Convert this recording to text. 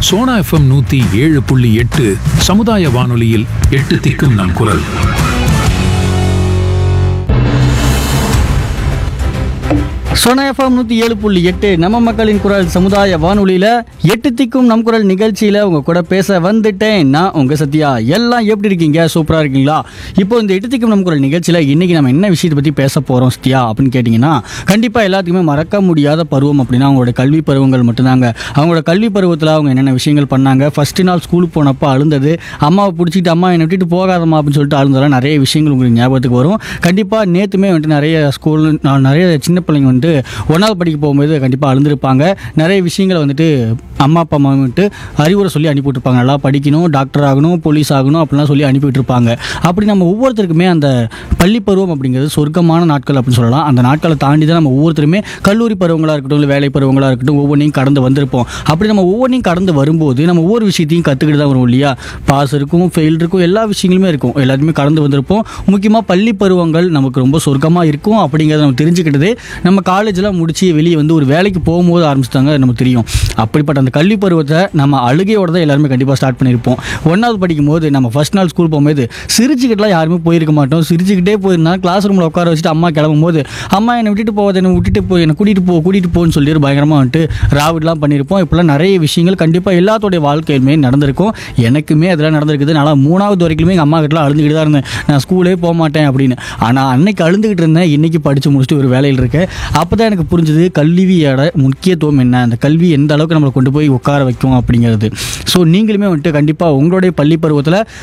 Sona FM நூத்தி ஏழு புள்ளி எட்டு சமுதாய வானொலியில் எட்டு திக்கும் நம் குரல் சொன எஃப்எம் நூற்றி ஏழு புள்ளி எட்டு நம்ம மக்களின் குரல் சமுதாய வானொலியில் எட்டு திக்கும் நம் குரல் நிகழ்ச்சியில் உங்கள் கூட பேச வந்துட்டேன் நான் உங்கள் சத்யா எல்லாம் எப்படி இருக்கீங்க சூப்பராக இருக்கீங்களா இப்போ இந்த எட்டு திக்கும் நம் குரல் நிகழ்ச்சியில் இன்றைக்கி நம்ம என்ன விஷயத்தை பற்றி பேச போகிறோம் சத்யா அப்படின்னு கேட்டிங்கன்னா கண்டிப்பாக எல்லாத்துக்குமே மறக்க முடியாத பருவம் அப்படின்னா அவங்களோட கல்வி பருவங்கள் மட்டும்தாங்க அவங்களோட கல்வி பருவத்தில் அவங்க என்னென்ன விஷயங்கள் பண்ணாங்க ஃபஸ்ட்டு நாள் ஸ்கூலுக்கு போனப்போ அழுந்தது அம்மாவை பிடிச்சிட்டு அம்மா என்னை விட்டுட்டு போகாதம்மா அப்படின்னு சொல்லிட்டு அழுந்ததெல்லாம் நிறைய விஷயங்கள் உங்களுக்கு ஞாபகத்துக்கு வரும் கண்டிப்பாக நேற்றுமே வந்துட்டு நிறைய ஸ்கூல் நான் நிறைய சின்ன பிள்ளைங்க வந்துட்டு ஒன்றாவது படிக்க போகும்போது கண்டிப்பாக அழுந்திருப்பாங்க நிறைய விஷயங்களை வந்துட்டு அம்மா அப்பா அம்மா வந்துட்டு அறிவுரை சொல்லி அனுப்பிவிட்டுருப்பாங்க நல்லா படிக்கணும் டாக்டர் ஆகணும் போலீஸ் ஆகணும் அப்படிலாம் சொல்லி அனுப்பிவிட்டுருப்பாங்க அப்படி நம்ம ஒவ்வொருத்தருக்குமே அந்த பள்ளி பருவம் அப்படிங்கிறது சொர்க்கமான நாட்கள் அப்படின்னு சொல்லலாம் அந்த நாட்களை தாண்டி தான் நம்ம ஒவ்வொருத்தருமே கல்லூரி பருவங்களாக இருக்கட்டும் இல்லை வேலை பருவங்களாக இருக்கட்டும் ஒவ்வொன்றையும் கடந்து வந்திருப்போம் அப்படி நம்ம ஒவ்வொன்றையும் கடந்து வரும்போது நம்ம ஒவ்வொரு விஷயத்தையும் கற்றுக்கிட்டு தான் வரும் இல்லையா பாஸ் இருக்கும் ஃபெயில் இருக்கும் எல்லா விஷயங்களுமே இருக்கும் எல்லாத்தையுமே கடந்து வந்திருப்போம் முக்கியமாக பள்ளி பருவங்கள் நமக்கு ரொம்ப சொர்க்கமாக இருக்கும் அப்படிங்கிறத நம்ம தெரிஞ்சுக்கிட்டது நம்ம காலேஜெலாம் முடிச்சு வெளியே வந்து ஒரு வேலைக்கு போகும்போது ஆரம்பிச்சிட்டாங்க நமக்கு தெரியும் அப்படிப்பட்ட அந்த கல்வி பருவத்தை நம்ம அழுகையோட தான் எல்லாருமே கண்டிப்பாக ஸ்டார்ட் பண்ணியிருப்போம் ஒன்றாவது படிக்கும்போது நம்ம ஃபர்ஸ்ட் நாள் ஸ்கூல் போகும்போது சிரிச்சுக்கிட்டுலாம் யாருமே போயிருக்க மாட்டோம் சிரிச்சுக்கிட்டே போயிருந்தா கிளாஸ் ரூமில் உட்கார வச்சுட்டு அம்மா கிளம்பும்போது அம்மா என்னை விட்டுட்டு போகாத என்னை விட்டுட்டு போ என்னை கூட்டிகிட்டு போ கூட்டிகிட்டு போன்னு சொல்லி பயங்கரமாக வந்துட்டு ராவிட்லாம் பண்ணியிருப்போம் இப்போலாம் நிறைய விஷயங்கள் கண்டிப்பாக எல்லாத்தோடைய வாழ்க்கையிலுமே நடந்திருக்கும் எனக்குமே அதெல்லாம் நடந்திருக்குது நான் மூணாவது வரைக்குமே எங்கள் அம்மா கிட்டலாம் அழுந்துக்கிட்டு தான் இருந்தேன் நான் ஸ்கூலே போக மாட்டேன் அப்படின்னு ஆனால் அன்னைக்கு அழுந்துக்கிட்டு இருந்தேன் இன்னைக்கு படித்து முடிச்சுட்டு ஒரு வேலையில் இருக்கேன் அப்போ தான் எனக்கு புரிஞ்சுது கல்வியோட முக்கியத்துவம் என்ன அந்த கல்வி எந்த அளவுக்கு நம்மளை கொண்டு போய் உட்கார வைக்கும் அப்படிங்கிறது ஸோ நீங்களுமே வந்துட்டு கண்டிப்பாக உங்களுடைய பள்ளி பருவத்தில்